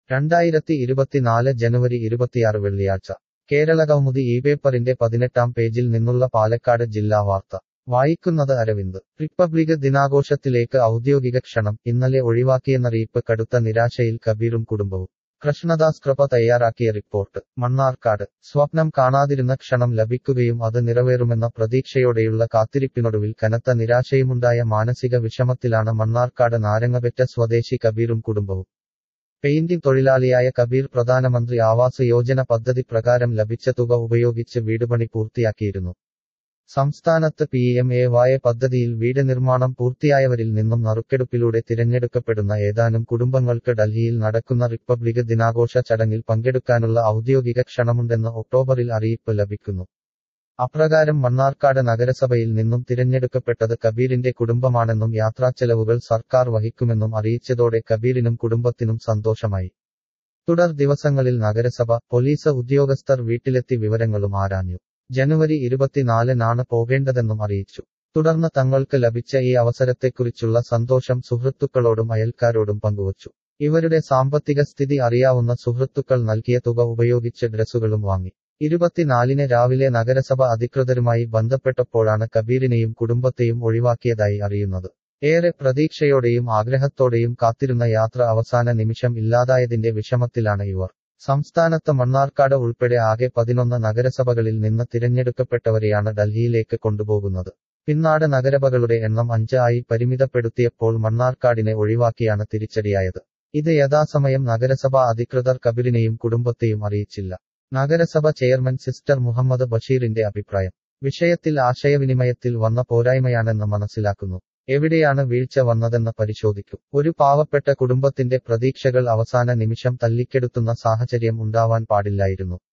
രണ്ടായിരത്തി ഇരുപത്തിനാല് ജനുവരി ഇരുപത്തിയാറ് വെള്ളിയാഴ്ച കേരളകൗമുദി ഈ പേപ്പറിന്റെ പതിനെട്ടാം പേജിൽ നിന്നുള്ള പാലക്കാട് ജില്ലാ വാർത്ത വായിക്കുന്നത് അരവിന്ദ് റിപ്പബ്ലിക് ദിനാഘോഷത്തിലേക്ക് ഔദ്യോഗിക ക്ഷണം ഇന്നലെ ഒഴിവാക്കിയെന്നറിയിപ്പ് കടുത്ത നിരാശയിൽ കബീറും കുടുംബവും കൃഷ്ണദാസ് കൃപ തയ്യാറാക്കിയ റിപ്പോർട്ട് മണ്ണാർക്കാട് സ്വപ്നം കാണാതിരുന്ന ക്ഷണം ലഭിക്കുകയും അത് നിറവേറുമെന്ന പ്രതീക്ഷയോടെയുള്ള കാത്തിരിപ്പിനൊടുവിൽ കനത്ത നിരാശയുമുണ്ടായ മാനസിക വിഷമത്തിലാണ് മണ്ണാർക്കാട് നാരങ്ങപെറ്റ സ്വദേശി കബീറും കുടുംബവും പെയിന്റിംഗ് തൊഴിലാളിയായ കബീർ പ്രധാനമന്ത്രി ആവാസ് യോജന പദ്ധതി പ്രകാരം ലഭിച്ച തുക ഉപയോഗിച്ച് വീടുപണി പൂർത്തിയാക്കിയിരുന്നു സംസ്ഥാനത്ത് പി എം എ വായ പദ്ധതിയിൽ വീട് നിർമ്മാണം പൂർത്തിയായവരിൽ നിന്നും നറുക്കെടുപ്പിലൂടെ തിരഞ്ഞെടുക്കപ്പെടുന്ന ഏതാനും കുടുംബങ്ങൾക്ക് ഡൽഹിയിൽ നടക്കുന്ന റിപ്പബ്ലിക് ദിനാഘോഷ ചടങ്ങിൽ പങ്കെടുക്കാനുള്ള ഔദ്യോഗിക ക്ഷണമുണ്ടെന്ന് ഒക്ടോബറിൽ അറിയിപ്പ് ലഭിക്കുന്നു അപ്രകാരം മണ്ണാർക്കാട് നഗരസഭയിൽ നിന്നും തിരഞ്ഞെടുക്കപ്പെട്ടത് കബീറിന്റെ കുടുംബമാണെന്നും യാത്രാച്ചെലവുകൾ സർക്കാർ വഹിക്കുമെന്നും അറിയിച്ചതോടെ കബീറിനും കുടുംബത്തിനും സന്തോഷമായി തുടർ ദിവസങ്ങളിൽ നഗരസഭ പോലീസ് ഉദ്യോഗസ്ഥർ വീട്ടിലെത്തി വിവരങ്ങളും ആരാഞ്ഞു ജനുവരി ഇരുപത്തിനാലിനാണ് പോകേണ്ടതെന്നും അറിയിച്ചു തുടർന്ന് തങ്ങൾക്ക് ലഭിച്ച ഈ അവസരത്തെക്കുറിച്ചുള്ള സന്തോഷം സുഹൃത്തുക്കളോടും അയൽക്കാരോടും പങ്കുവച്ചു ഇവരുടെ സാമ്പത്തിക സ്ഥിതി അറിയാവുന്ന സുഹൃത്തുക്കൾ നൽകിയ തുക ഉപയോഗിച്ച് ഡ്രസ്സുകളും വാങ്ങി ഇരുപത്തിനാലിന് രാവിലെ നഗരസഭ അധികൃതരുമായി ബന്ധപ്പെട്ടപ്പോഴാണ് കബീറിനെയും കുടുംബത്തെയും ഒഴിവാക്കിയതായി അറിയുന്നത് ഏറെ പ്രതീക്ഷയോടെയും ആഗ്രഹത്തോടെയും കാത്തിരുന്ന യാത്ര അവസാന നിമിഷം ഇല്ലാതായതിന്റെ വിഷമത്തിലാണ് ഇവർ സംസ്ഥാനത്ത് മണ്ണാർക്കാട് ഉൾപ്പെടെ ആകെ പതിനൊന്ന് നഗരസഭകളിൽ നിന്ന് തിരഞ്ഞെടുക്കപ്പെട്ടവരെയാണ് ഡൽഹിയിലേക്ക് കൊണ്ടുപോകുന്നത് പിന്നാട് നഗരസഭകളുടെ എണ്ണം അഞ്ച് ആയി പരിമിതപ്പെടുത്തിയപ്പോൾ മണ്ണാർക്കാടിനെ ഒഴിവാക്കിയാണ് തിരിച്ചടിയായത് ഇത് യഥാസമയം നഗരസഭാ അധികൃതർ കബീറിനെയും കുടുംബത്തെയും അറിയിച്ചില്ല നഗരസഭ ചെയർമാൻ സിസ്റ്റർ മുഹമ്മദ് ബഷീറിന്റെ അഭിപ്രായം വിഷയത്തിൽ ആശയവിനിമയത്തിൽ വന്ന പോരായ്മയാണെന്ന് മനസ്സിലാക്കുന്നു എവിടെയാണ് വീഴ്ച വന്നതെന്ന് പരിശോധിക്കും ഒരു പാവപ്പെട്ട കുടുംബത്തിന്റെ പ്രതീക്ഷകൾ അവസാന നിമിഷം തല്ലിക്കെടുത്തുന്ന സാഹചര്യം ഉണ്ടാവാൻ പാടില്ലായിരുന്നു